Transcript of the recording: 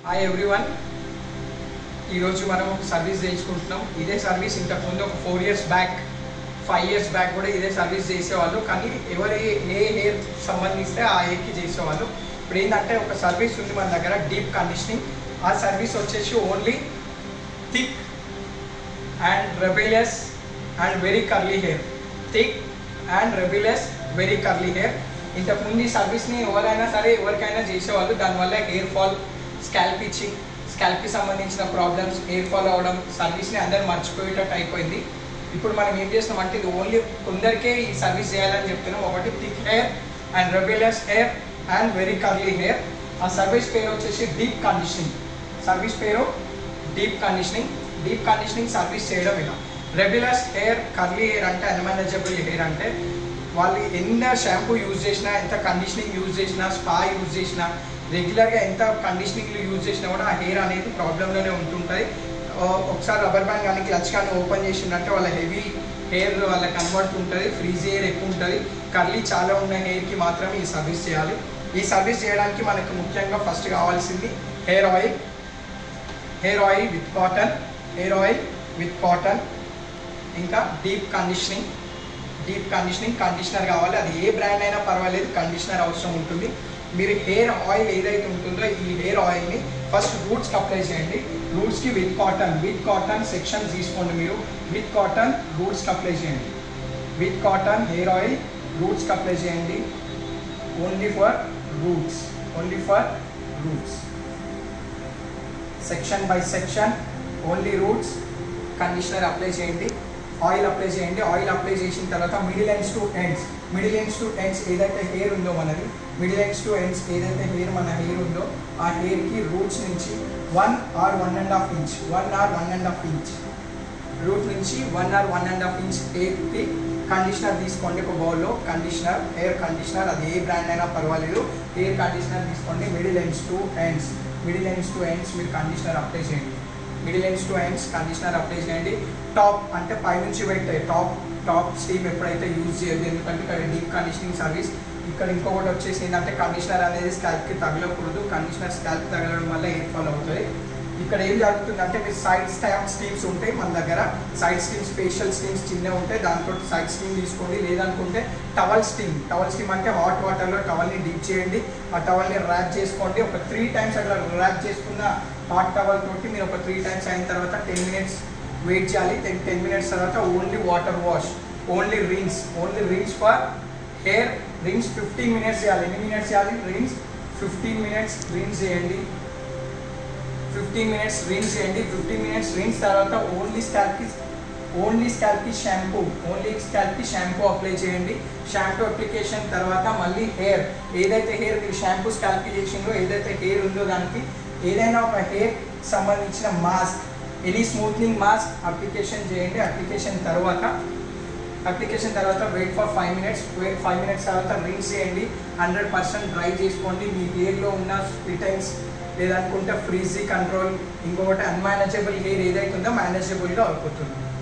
hi everyone ఈరోజు మనం ఒక సర్వీస్ చేయించుకుంటున్నాం ఇదే సర్వీస్ ఇంతకుముందు ఒక four years back five years back కూడా ఇదే సర్వీస్ చేసేవాళ్ళు కానీ ఎవరి ఏ హెయిర్ సంబంధిస్తే ఆ హెయిర్కి చేసేవాళ్ళు ఇప్పుడు ఏంటంటే ఒక సర్వీస్ ఉంది మన దగ్గర డీప్ కండిషనింగ్ ఆ సర్వీస్ వచ్చేసి only thick and rebellious and very curly hair thick and rebellious very curly hair ఇంతకుముందు ఈ సర్వీస్ని ఎవరైనా సరే ఎవరికైనా చేసేవాళ్ళు దానివల్ల హెయిర్ ఫాల్ స్కాల్ప్ ఇచ్చింగ్ స్కాల్ప్కి సంబంధించిన ప్రాబ్లమ్స్ హెయిర్ ఫాల్ అవ్వడం సర్వీస్ని అందరు మర్చిపోయేటట్టు అయిపోయింది ఇప్పుడు మనం ఏం చేస్తున్నాం అంటే ఇది ఓన్లీ కొందరికే ఈ సర్వీస్ చేయాలని చెప్తున్నాం ఒకటి thick hair and rebellious hair and very curly hair ఆ సర్వీస్ పేరు వచ్చేసి డీప్ కండిషనింగ్ సర్వీస్ పేరు deep conditioning deep conditioning service చేయడం ఇలా రెగ్యులర్స్ హెయిర్ కర్లీ హెయిర్ అంటే అన్మేనేజబుల్ హెయిర్ అంటే వాళ్ళు ఎంత షాంపూ యూజ్ చేసినా ఎంత కండిషనింగ్ యూజ్ చేసినా స్పా యూజ్ చేసినా రెగ్యులర్గా ఎంత కండిషనింగ్లు యూజ్ చేసినా కూడా ఆ హెయిర్ అనేది ప్రాబ్లంలోనే ఉంటుంటుంది ఆ, ఒకసారి రబ్బర్ బ్యాండ్ కానీ క్లచ్ కానీ ఓపెన్ చేసిందంటే వాళ్ళ హెవీ హెయిర్ వాళ్ళకి కన్వర్ట్ ఉంటుంది ఫ్రీజ్ హెయిర్ ఎక్కువ ఉంటుంది కర్లీ చాలా ఉన్న హెయిర్కి మాత్రమే ఈ సర్వీస్ చేయాలి ఈ సర్వీస్ చేయడానికి మనకు ముఖ్యంగా ఫస్ట్ కావాల్సింది hair oil hair oil with cotton hair oil with cotton ఇంకా deep conditioning deep conditioning conditioner కావాలి అది ఏ బ్రాండ్ అయినా పర్వాలేదు కండిషనర్ అవసరం ఉంటుంది మీరు హెయిర్ ఆయిల్ ఏదైతే ఉంటుందో ఈ హెయిర్ ఆయిల్ని ఫస్ట్ రూట్స్కి అప్లై చేయండి రూట్స్కి with cotton with cotton section తీసుకోండి మీరు విత్ కాటన్ రూట్స్కి అప్లై చేయండి విత్ కాటన్ హెయిర్ ఆయిల్ రూట్స్కి అప్లై చేయండి only for roots only for roots section by section only roots conditioner apply చేయండి ఆయిల్ అప్లై చేయండి ఆయిల్ అప్లై చేసిన తర్వాత middle ends to ends middle ends to ends ఏదైతే hair ఉందో మనది middle ends to ends ఏదైతే hair మన hair ఉందో ఆ హెయిర్కి రూట్స్ నుంచి one or one and half inch one or one and half inch root నుంచి one or one and half inch హెయిర్కి కండిషనర్ తీసుకోండి ఒక బౌల్లో కండిషనర్ హెయిర్ కండిషనర్ అది ఏ బ్రాండ్ అయినా పర్వాలేదు హెయిర్ కండిషనర్ తీసుకోండి middle ends to ends middle ends to ends మీరు కండిషనర్ అప్లై చేయండి middle ends to ends conditioner apply చేయండి టాప్ అంటే పైనుంచి పెట్టే టాప్ టాప్ స్టీమ్ ఎప్పుడైతే యూజ్ చేయదు ఎందుకంటే ఇక్కడ డీప్ కండిషనింగ్ సర్వీస్ ఇక్కడ ఇంకొకటి వచ్చేసి ఏంటంటే కండిషనర్ అనేది స్కాల్ప్కి తగలకూడదు కండిషనర్ స్కాల్ప్ తగలడం వల్ల ఎయిర్ ఫాల్ అవుతుంది ఇక్కడ ఏం జరుగుతుంది అంటే మీరు సైడ్ స్టాప్ స్టీమ్స్ ఉంటాయి మన దగ్గర సైడ్ స్టీమ్స్ ఫేషియల్ స్టీమ్స్ చిన్నవి ఉంటాయి దాంతో సైడ్ స్టీమ్ తీసుకోండి లేదనుకుంటే టవల్ స్టీమ్ టవల్ స్టీమ్ అంటే హాట్ వాటర్లో టవల్ని డీప్ చేయండి ఆ టవల్ని ర్యాప్ చేసుకోండి ఒక త్రీ టైమ్స్ అట్లా ర్యాప్ చేసుకున్న హాట్ టవల్ తోటి మీరు ఒక త్రీ టైమ్స్ అయిన తర్వాత టెన్ మినిట్స్ వెయిట్ చేయాలి టెన్ టెన్ మినిట్స్ తర్వాత only water wash only rinse only rinse for hair rinse fifteen minutes చేయాలి ఎన్ని మినిట్స్ చేయాలి రిన్స్ ఫిఫ్టీన్ మినిట్స్ రిన్స్ చేయండి ఫిఫ్టీన్ మినిట్స్ రిన్స్ చేయండి ఫిఫ్టీన్ మినిట్స్ రిన్స్ తర్వాత ఓన్లీ స్కాల్ప్కి ఓన్లీ స్కాల్ప్కి షాంపూ ఓన్లీ స్కాల్ప్కి షాంపూ అప్లై చేయండి షాంపూ అప్లికేషన్ తర్వాత మళ్ళీ హెయిర్ ఏదైతే హెయిర్ మీరు షాంపూ స్కాల్ప్కి చేసిందో ఏదైతే హెయిర్ ఉందో దానికి ఏదైనా ఒక హెయిర్ సంబంధించిన mask any smoothening mask application చేయండి అప్లికేషన్ తర్వాత అప్లికేషన్ తర్వాత wait for five minutes wait five minutes తర్వాత రిన్స్ చేయండి హండ్రెడ్ పర్సెంట్ డ్రై చేసుకోండి మీ హెయిర్లో ఉన్న స్ప్లిటైన్స్ లేదనుకుంటే ఫ్రీజీ కంట్రోల్ ఇంకొకటి అన్మేనేజబుల్ హెయిర్ ఏదైతే ఉందో మేనేజబుల్గా అయిపోతుంది